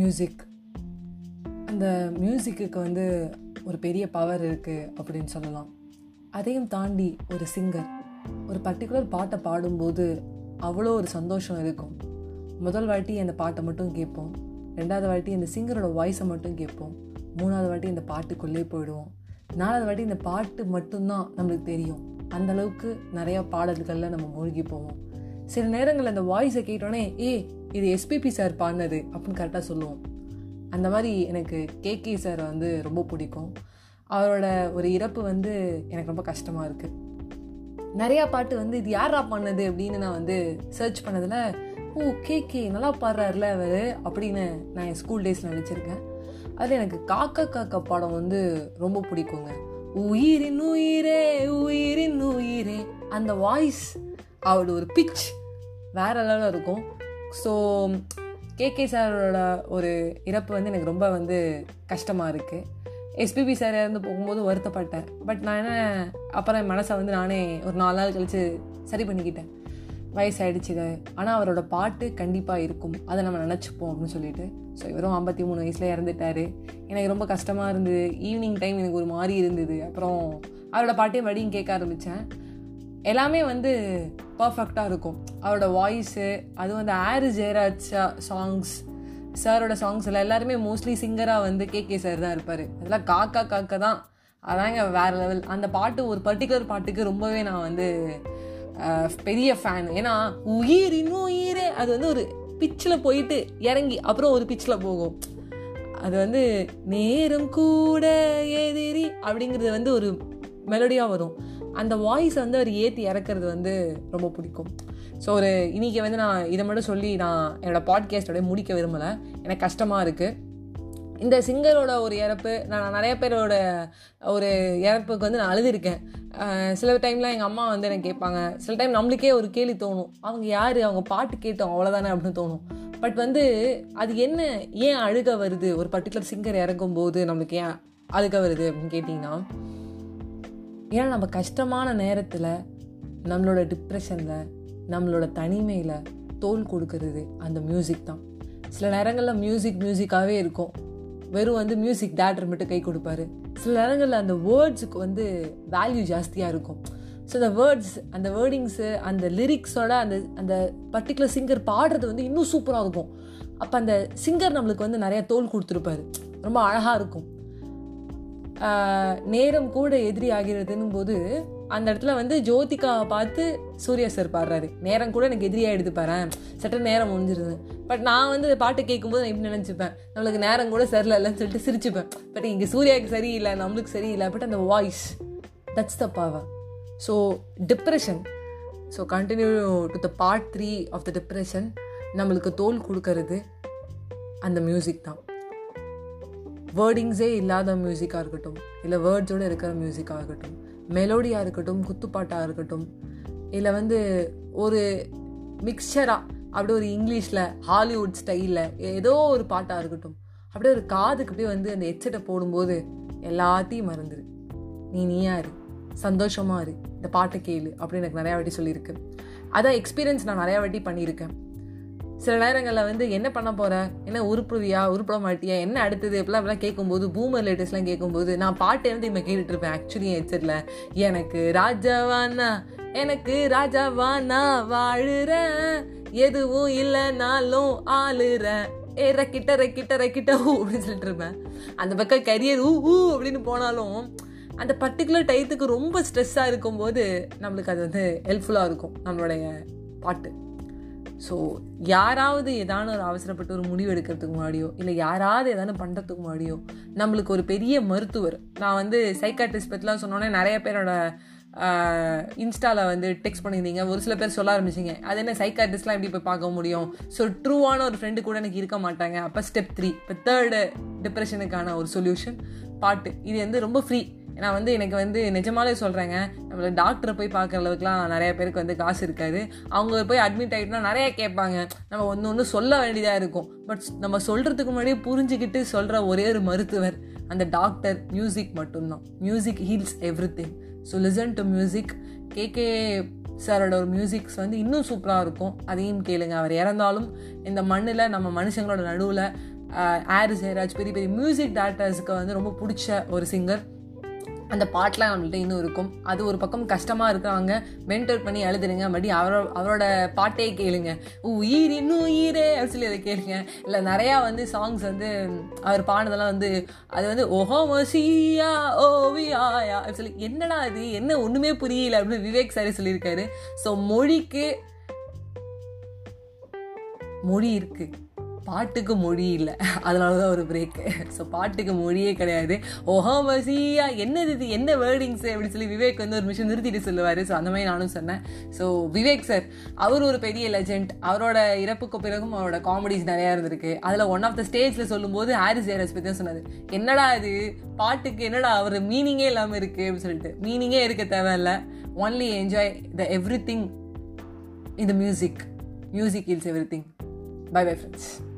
music அந்த மியூசிக்குக்கு வந்து ஒரு பெரிய பவர் இருக்குது அப்படின்னு சொல்லலாம் அதையும் தாண்டி ஒரு சிங்கர் ஒரு பர்டிகுலர் பாட்டை பாடும்போது அவ்வளோ ஒரு சந்தோஷம் இருக்கும் முதல் வாட்டி அந்த பாட்டை மட்டும் கேட்போம் ரெண்டாவது வாட்டி அந்த சிங்கரோட வாய்ஸை மட்டும் கேட்போம் மூணாவது வாட்டி இந்த பாட்டுக்குள்ளே போயிடுவோம் நாலாவது வாட்டி இந்த பாட்டு மட்டும்தான் நம்மளுக்கு தெரியும் அந்த அளவுக்கு நிறையா பாடல்களில் நம்ம மூழ்கி போவோம் சில நேரங்களில் அந்த வாய்ஸை கேட்டோன்னே ஏ இது எஸ்பிபி சார் பாடினது அப்படின்னு கரெக்டாக சொல்லுவோம் அந்த மாதிரி எனக்கு கேகே சார் வந்து ரொம்ப பிடிக்கும் அவரோட ஒரு இறப்பு வந்து எனக்கு ரொம்ப கஷ்டமாக இருக்குது நிறையா பாட்டு வந்து இது யாரா பண்ணது அப்படின்னு நான் வந்து சர்ச் பண்ணதில் ஓ கேகே நல்லா பாடுறாருல அவர் அப்படின்னு நான் என் ஸ்கூல் டேஸில் நினச்சிருக்கேன் அதில் எனக்கு காக்கா காக்கா படம் வந்து ரொம்ப பிடிக்குங்க உயிரின் உயிரே உயிரின் உயிரே அந்த வாய்ஸ் அவரோட ஒரு பிச் வேற லெவலில் இருக்கும் ஸோ கேகே சாரோட ஒரு இறப்பு வந்து எனக்கு ரொம்ப வந்து கஷ்டமாக இருக்குது எஸ்பிபி சார் இறந்து போகும்போது வருத்தப்பட்டேன் பட் நான் என்ன அப்புறம் என் மனசை வந்து நானே ஒரு நாலு நாள் கழித்து சரி பண்ணிக்கிட்டேன் வயசாயிடுச்சுது ஆனால் அவரோட பாட்டு கண்டிப்பாக இருக்கும் அதை நம்ம நினச்சிப்போம் அப்படின்னு சொல்லிட்டு ஸோ இவரும் ஐம்பத்தி மூணு வயசில் இறந்துட்டார் எனக்கு ரொம்ப கஷ்டமாக இருந்தது ஈவினிங் டைம் எனக்கு ஒரு மாதிரி இருந்தது அப்புறம் அவரோட பாட்டையும் மறுபடியும் கேட்க ஆரம்பித்தேன் எல்லாமே வந்து பர்ஃபெக்டாக இருக்கும் அவரோட வாய்ஸு அது வந்து ஆரு ஜெயராஜ் சாங்ஸ் சாரோட சாங்ஸ் எல்லாம் எல்லாருமே மோஸ்ட்லி சிங்கராக வந்து கே கே சார் தான் இருப்பார் அதெல்லாம் காக்கா காக்கா தான் அதாங்க வேறு லெவல் அந்த பாட்டு ஒரு பர்டிகுலர் பாட்டுக்கு ரொம்பவே நான் வந்து பெரிய ஃபேன் ஏன்னா உயிரின் உயிரே அது வந்து ஒரு பிச்சில் போயிட்டு இறங்கி அப்புறம் ஒரு பிச்சில் போகும் அது வந்து நேரம் கூட எதிரி அப்படிங்கிறது வந்து ஒரு மெலடியாக வரும் அந்த வாய்ஸை வந்து அவர் ஏற்றி இறக்குறது வந்து ரொம்ப பிடிக்கும் ஸோ ஒரு இன்றைக்கி வந்து நான் இதை மட்டும் சொல்லி நான் என்னோடய பாட்காஸ்டோட முடிக்க விரும்பலை எனக்கு கஷ்டமாக இருக்குது இந்த சிங்கரோட ஒரு இறப்பு நான் நிறைய பேரோட ஒரு இறப்புக்கு வந்து நான் அழுதுருக்கேன் சில டைம்லாம் எங்கள் அம்மா வந்து எனக்கு கேட்பாங்க சில டைம் நம்மளுக்கே ஒரு கேள்வி தோணும் அவங்க யார் அவங்க பாட்டு கேட்டோம் அவ்வளோதானே அப்படின்னு தோணும் பட் வந்து அது என்ன ஏன் அழுக வருது ஒரு பர்டிகுலர் சிங்கர் இறக்கும் போது நம்மளுக்கு ஏன் அழுக வருது அப்படின்னு கேட்டிங்கன்னா ஏன்னா நம்ம கஷ்டமான நேரத்தில் நம்மளோட டிப்ரெஷனில் நம்மளோட தனிமையில் தோல் கொடுக்கறது அந்த மியூசிக் தான் சில நேரங்களில் மியூசிக் மியூசிக்காகவே இருக்கும் வெறும் வந்து மியூசிக் டேரக்டர் மட்டும் கை கொடுப்பாரு சில நேரங்களில் அந்த வேர்ட்ஸுக்கு வந்து வேல்யூ ஜாஸ்தியாக இருக்கும் ஸோ அந்த வேர்ட்ஸ் அந்த வேர்டிங்ஸு அந்த லிரிக்ஸோட அந்த அந்த பர்டிகுலர் சிங்கர் பாடுறது வந்து இன்னும் சூப்பராக இருக்கும் அப்போ அந்த சிங்கர் நம்மளுக்கு வந்து நிறைய தோல் கொடுத்துருப்பாரு ரொம்ப அழகாக இருக்கும் நேரம் கூட எதிரி ஆகிறதுன்னு போது அந்த இடத்துல வந்து ஜோதிகாவை பார்த்து சூர்யா சார் பாடுறாரு நேரம் கூட எனக்கு எதிரியாக எடுத்து பாரு சட்ட நேரம் முடிஞ்சிருது பட் நான் வந்து பாட்டு கேட்கும்போது நான் இப்படி நினச்சிப்பேன் நம்மளுக்கு நேரம் கூட சரியில்லைன்னு சொல்லிட்டு சிரிச்சுப்பேன் பட் இங்கே சூர்யாவுக்கு சரியில்லை நம்மளுக்கு சரியில்லை பட் அந்த voice that's the power so depression so continue to the part three of the depression நம்மளுக்கு தோல் கொடுக்கறது அந்த மியூசிக் தான் வேர்டிங்ஸே இல்லாத மியூசிக்காக இருக்கட்டும் இல்லை வேர்ட்ஸோடு இருக்கிற மியூசிக்காக இருக்கட்டும் மெலோடியாக இருக்கட்டும் குத்துப்பாட்டாக இருக்கட்டும் இல்லை வந்து ஒரு மிக்சராக அப்படியே ஒரு இங்கிலீஷில் ஹாலிவுட் ஸ்டைலில் ஏதோ ஒரு பாட்டாக இருக்கட்டும் அப்படியே ஒரு காதுக்கு அப்படியே வந்து அந்த ஹெட்செட்டை போடும்போது எல்லாத்தையும் மறந்துடு நீ நீயா இரு சந்தோஷமாக இரு இந்த பாட்டை கேளு அப்படின்னு எனக்கு நிறையா வாட்டி சொல்லியிருக்கு அதான் எக்ஸ்பீரியன்ஸ் நான் நிறையா வாட்டி பண்ணியிருக்கேன் சில நேரங்களில் வந்து என்ன பண்ண போகிற என்ன உருப்புவியா உருப்பிட மாட்டியா என்ன அடுத்தது இப்பெல்லாம் இப்பெல்லாம் கேட்கும்போது பூமர் லேட்டஸ்ட்லாம் கேட்கும்போது நான் பாட்டு வந்து இப்போ கேட்டுட்டு இருப்பேன் ஆக்சுவலி ஹெட்செட்டில் எனக்கு ராஜாவானா எனக்கு ராஜாவானா வாழுறேன் எதுவும் இல்லைனாலும் ஆளுறேன் ஏ ரக்கிட்ட ரக்கிட்ட ரக்கிட்ட ஊ அப்படின்னு சொல்லிட்டு இருப்பேன் அந்த பக்கம் கரியர் ஊ ஊ அப்படின்னு போனாலும் அந்த பர்டிகுலர் டயத்துக்கு ரொம்ப ஸ்ட்ரெஸ்ஸாக இருக்கும்போது நம்மளுக்கு அது வந்து ஹெல்ப்ஃபுல்லாக இருக்கும் நம்மளுடைய பாட்டு ஸோ யாராவது ஏதான ஒரு அவசரப்பட்டு ஒரு முடிவு எடுக்கிறதுக்கு முன்னாடியோ இல்லை யாராவது ஏதாவது பண்ணுறதுக்கு முன்னாடியோ நம்மளுக்கு ஒரு பெரிய மருத்துவர் நான் வந்து சைக்காட்ரிஸ்ட் பற்றிலாம் சொன்னோன்னே நிறைய பேரோட இன்ஸ்டாவில் வந்து டெக்ஸ்ட் பண்ணியிருந்தீங்க ஒரு சில பேர் சொல்ல ஆரம்பிச்சிங்க அது என்ன சைக்காட்ரிஸ்ட்லாம் எப்படி போய் பார்க்க முடியும் ஸோ ட்ரூவான ஒரு ஃப்ரெண்டு கூட எனக்கு இருக்க மாட்டாங்க அப்போ ஸ்டெப் த்ரீ இப்போ தேர்டு டிப்ரெஷனுக்கான ஒரு சொல்யூஷன் பாட்டு இது வந்து ரொம்ப ஃப்ரீ நான் வந்து எனக்கு வந்து நிஜமாலே சொல்கிறேங்க நம்மள டாக்டரை போய் பார்க்குற அளவுக்குலாம் நிறைய பேருக்கு வந்து காசு இருக்காது அவங்க போய் அட்மிட் ஆகிட்டுனா நிறைய கேட்பாங்க நம்ம ஒன்று ஒன்று சொல்ல வேண்டியதாக இருக்கும் பட் நம்ம சொல்கிறதுக்கு முன்னாடியே புரிஞ்சுக்கிட்டு சொல்கிற ஒரே ஒரு மருத்துவர் அந்த டாக்டர் மியூசிக் மட்டும்தான் music heals everything so listen to music KK சாரோட ஒரு மியூசிக்ஸ் வந்து இன்னும் சூப்பராக இருக்கும் அதையும் கேளுங்க அவர் இறந்தாலும் இந்த மண்ணில் நம்ம மனுஷங்களோட நடுவில் ஆர் ஜெயராஜ் பெரிய பெரிய மியூசிக் டேரக்டர்ஸுக்கு வந்து ரொம்ப பிடிச்ச ஒரு சிங்கர் அந்த பாட்டெலாம் நம்மள்ட்ட இன்னும் இருக்கும் அது ஒரு பக்கம் கஷ்டமாக இருக்கிறவங்க மென்டர் பண்ணி எழுதுருங்க மறுபடியும் அவரோ அவரோட பாட்டே கேளுங்க உயிர் இன்னும் உயிரே அப்படின்னு சொல்லி அதை கேளுங்க இல்லை நிறையா வந்து சாங்ஸ் வந்து அவர் பாடுனதெல்லாம் வந்து அது வந்து ஓஹோ மசியா ஓவியாயா அப்படின்னு சொல்லி என்னடா அது என்ன ஒன்றுமே புரியல அப்படின்னு விவேக் சாரி சொல்லியிருக்காரு ஸோ மொழிக்கு மொழி இருக்குது பாட்டுக்கு மொழி இல்லை அதனால தான் ஒரு பிரேக்கு ஸோ பாட்டுக்கு மொழியே கிடையாது ஓஹோ மசியா என்னது இது என்ன வேர்டிங்ஸ் அப்படின்னு சொல்லி விவேக் வந்து ஒரு மிஷன் நிறுத்திட்டு சொல்லுவார் ஸோ அந்த மாதிரி நானும் சொன்னேன் ஸோ விவேக் சார் அவர் ஒரு பெரிய லெஜெண்ட் அவரோட இறப்புக்கு பிறகும் அவரோட காமெடிஸ் நிறையா இருந்திருக்கு அதில் ஒன் ஆஃப் த ஸ்டேஜில் சொல்லும்போது ஹாரிஸ் ஜெயராஜ் பற்றி தான் சொன்னார் என்னடா இது பாட்டுக்கு என்னடா அவர் மீனிங்கே இல்லாமல் இருக்குது அப்படின்னு சொல்லிட்டு மீனிங்கே இருக்க தேவையில்ல only enjoy the everything இந்த music music heals everything bye bye friends